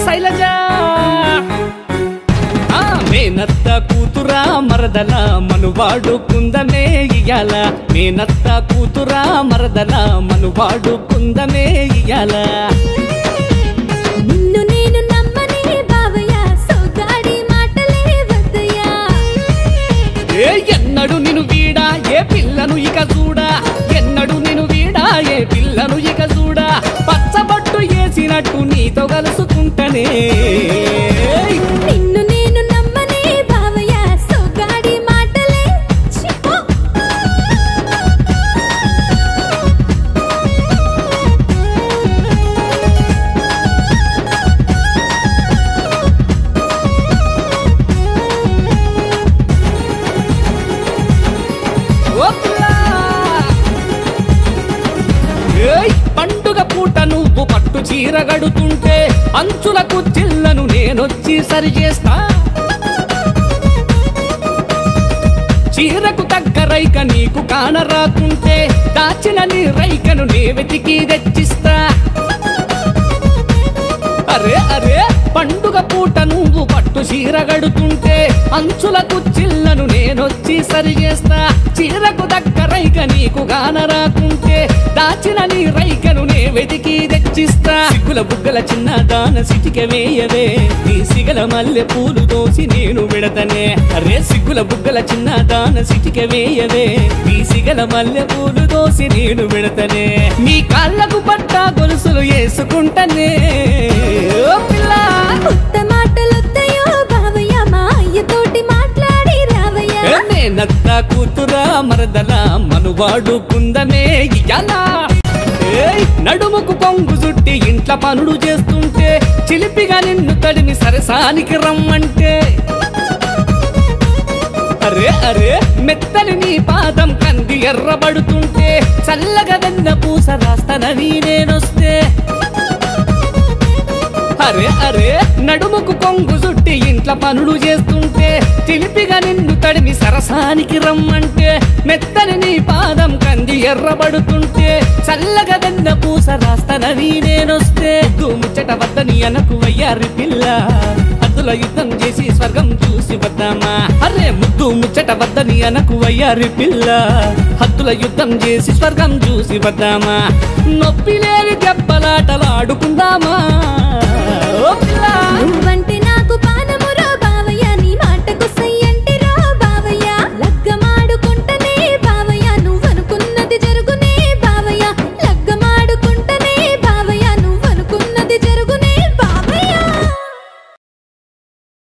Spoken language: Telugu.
శైలజ ఆ మేనత్త కూతురా మరదల మనువాడు కుందమే ఇయ్యాల మేనత్త కూతురా మరదల మనువాడు కుందమే ఇయ్యాల నిన్ను నేను నమ్మనే బావయ్య సోగాడి మాటలే వద్దయ్యా ఏ ఎన్నడు నిన్ను వీడా ఏ పిల్లను ఇక చూడా ఎన్నడు నిన్ను వీడా ఏ పిల్లను ఇక చూడా పచ్చబట్టు వేసినట్టు నీతో కలుసుకుంటనే నిన్ను నేను నమ్మనే బావయ్య సోగాడి మాటలే ఛీ, పో. ఓప్లా! ఏయ్ పండుగ పూట నువ్వు పట్టు చీర గడుతుంటే అంచులకు చిల్లను నేనొచ్చి సరి చేస్తా చీరకు తగ్గ రైక నీకు కానరాకుంటే దాచిన నీ రైకను నే వెతికి తెచ్చిస్తా అరే అరే పండుగ పూట నువ్వు పట్టు చీర గడుతుంటే అంచులకు చిల్లను నేనొచ్చి సరి చేస్తా చీరకు దగ్గ రైక నీకు గాన రాకుంటే దాచిన నీ రైకను నే వెతికి తెచ్చిస్తా సిగ్గుల బుగ్గల చిన్న దాన సిటిక వేయవే నీ సిగల మల్లె పూలు దోసి నేను విడతనే అరే సిగ్గుల బుగ్గల చిన్న దాన సిటిక వేయవే నీ సిగల మల్లె పూలు దోసి నేను విడతనే నీ కాళ్ళకు పట్టా గొలుసులు వేసుకుంటనే ఓ పిల్ల కొత్త మాటలొద్దయో బావయ్య మా అయ్యతోటి మాట్లాడి రావయ్య నేనత్త కూతురా మరదల మనువాడు కుందమే ఇయ్యాలా ఏయ్, నడుముకు కొంగు చుట్టి ఇంట్ల పనులు చేస్తుంటే చిలిపిగా నిన్ను తడిమి సరసానికి రమ్మంటే అరే అరే మెత్తని నీ పాదం కంది ఎర్రబడుతుంటే చల్లగా వెన్న పూస రాస్తానని నేనొస్తే అరే అరే నడుముకు కొంగు చుట్టి ఇంట్ల పనులు చేస్తుంటే చిలిపిగా నిన్ను తడిమి సరసానికి రమ్మంటే మెత్తని నీ పాదం కంది ఎర్రబడుతుంటే చల్లగా వెన్న పూస రాస్తానని నేనొస్తే ముద్దు ముచ్చట వద్దని అనకు వయ్యారి పిల్ల అద్దుల యుద్ధం చేసి స్వర్గం చూసి వద్దామా అరే ముద్దు ముచ్చట వద్దని అనకు వయ్యారి పిల్ల హద్దుల యుద్ధం చేసి స్వర్గం చూసి వద్దామా నొప్పి లేని దెబ్బలాటలాడుకుందామా